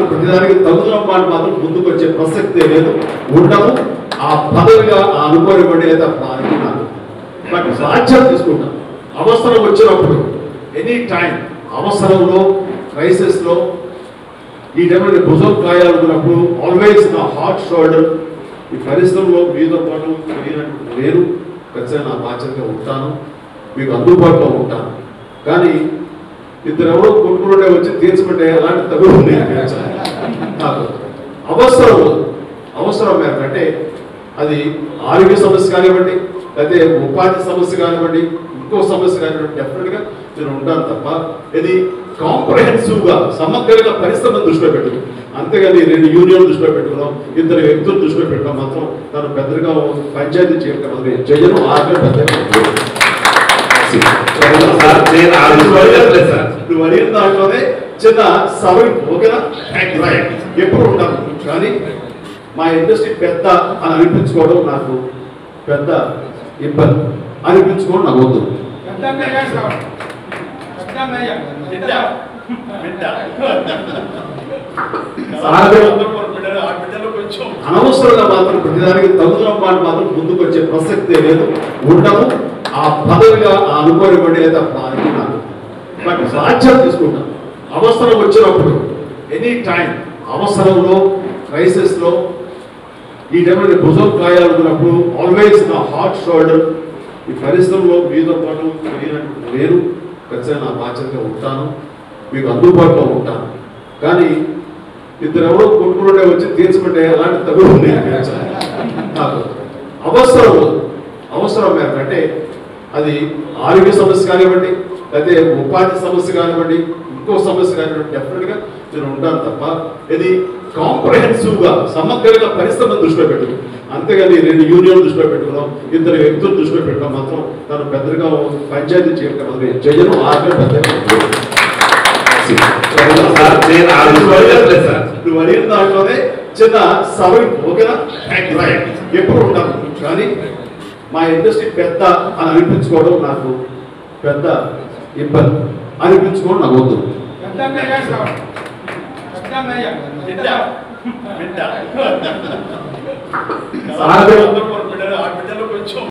ప్రతిదానికి తగుదల మాట మాత్రం ముందుకు వచ్చే ప్రసక్తే లేదు ఉండము ఆ పదవిగా ఆ అనుకోని పడే తప్ప అనుకున్నాను బట్ బాధ్యత తీసుకుంటాం అవసరం వచ్చినప్పుడు ఎనీ టైం అవసరంలో క్రైసిస్లో ఈ టైంలో నేను భుజం కాయాలనుకున్నప్పుడు ఆల్వేస్ నా హార్ట్ షోల్డర్ ఈ పరిశ్రమలో మీతో పాటు మీరంటూ నేను ఖచ్చితంగా నా బాధ్యతగా ఉంటాను మీకు అందుబాటులో ఉంటాను కానీ ఇద్దరు ఎవరో కొట్టుకుంటే వచ్చి తీర్చమంటే అలాంటి తగులు నేను తీర్చాలి. నాకు అవసరం అవసరం మేరకు అంటే అది ఆరోగ్య సమస్య కానివ్వండి లేకపోతే ఉపాధి సమస్య కానివ్వండి ఇంకో సమస్య కానివ్వండి డెఫినెట్గా నేను ఉంటాను తప్ప ఇది కాంప్రహెన్సివ్ గా సమగ్రంగా పరిశ్రమను దృష్టిలో పెట్టుకుని అంతేగాని రెండు యూనియన్ దృష్టిలో పెట్టుకున్నాం ఇద్దరు వ్యక్తులు దృష్టిలో పెట్టడం మాత్రం తను పెద్దగా పంచాయతీ చేయడం చేయను ఆగ్రహం పెద్దగా సార్, నేను ఆ విషయంలో చెప్పలేదు సార్. నువ్వు అడిగిన దాంట్లోనే చిన్న సవరింపు ఓకేనా రైట్ ఎప్పుడు ఉంటాను కానీ మా ఇండస్ట్రీ పెద్ద అని అనిపించుకోవడం నాకు పెద్ద ఇబ్బంది అనిపించుకోవడం నాకు వద్దు అనవసరంగా మాత్రం ప్రతిదానికి తగుదల మాట మాత్రం ముందుకు వచ్చే ప్రసక్తే లేదు ఉండము ఆ పదవిగా ఆ అనుకోని పడే తప్ప అనుకున్నాను బట్ బాధ్యత తీసుకుంటాం అవసరం వచ్చినప్పుడు ఎనీ టైం అవసరంలో క్రైసిస్లో ఈ టైంలో నేను భుజం కాయాలనుకున్నప్పుడు ఆల్వేస్ నా హార్ట్ షోల్డర్ ఈ పరిశ్రమలో మీతో పాటు మీరంటూ నేను ఖచ్చితంగా నా బాధ్యతగా ఉంటాను మీకు అందుబాటులో ఉంటాను కానీ ఇద్దరు ఎవరో కొట్టుకుంటే వచ్చి తీర్చమంటే అలాంటి తగులు నేను తీర్చాలి. నాకు అవసరం అవసరం మేరకు అంటే అది ఆరోగ్య సమస్య కానివ్వండి లేకపోతే ఉపాధి సమస్య కానివ్వండి ఇంకో సమస్య కానివ్వండి డెఫినెట్గా నేను ఉంటాను తప్ప ఇది కాంప్రహెన్సివ్ గా సమగ్రంగా పరిశ్రమను దృష్టిలో పెట్టుకుని అంతేగాని రెండు యూనియన్ దృష్టిలో పెట్టుకున్నాం ఇద్దరు వ్యక్తులు దృష్టిలో పెట్టడం మాత్రం తను పెద్దగా పంచాయతీ చేయడం చేయను ఆగ్రహం పెద్దగా సార్, నేను ఆ విషయంలో చెప్పలేదు సార్. నువ్వు అడిగిన దాంట్లోనే చిన్న సవరింపు ఓకేనా రైట్ ఎప్పుడు ఉంటాను కానీ మా ఇండస్ట్రీ పెద్ద అని అనిపించుకోవడం నాకు పెద్ద ఇబ్బంది అనిపించుకోవడం నాకు వద్దు సార్,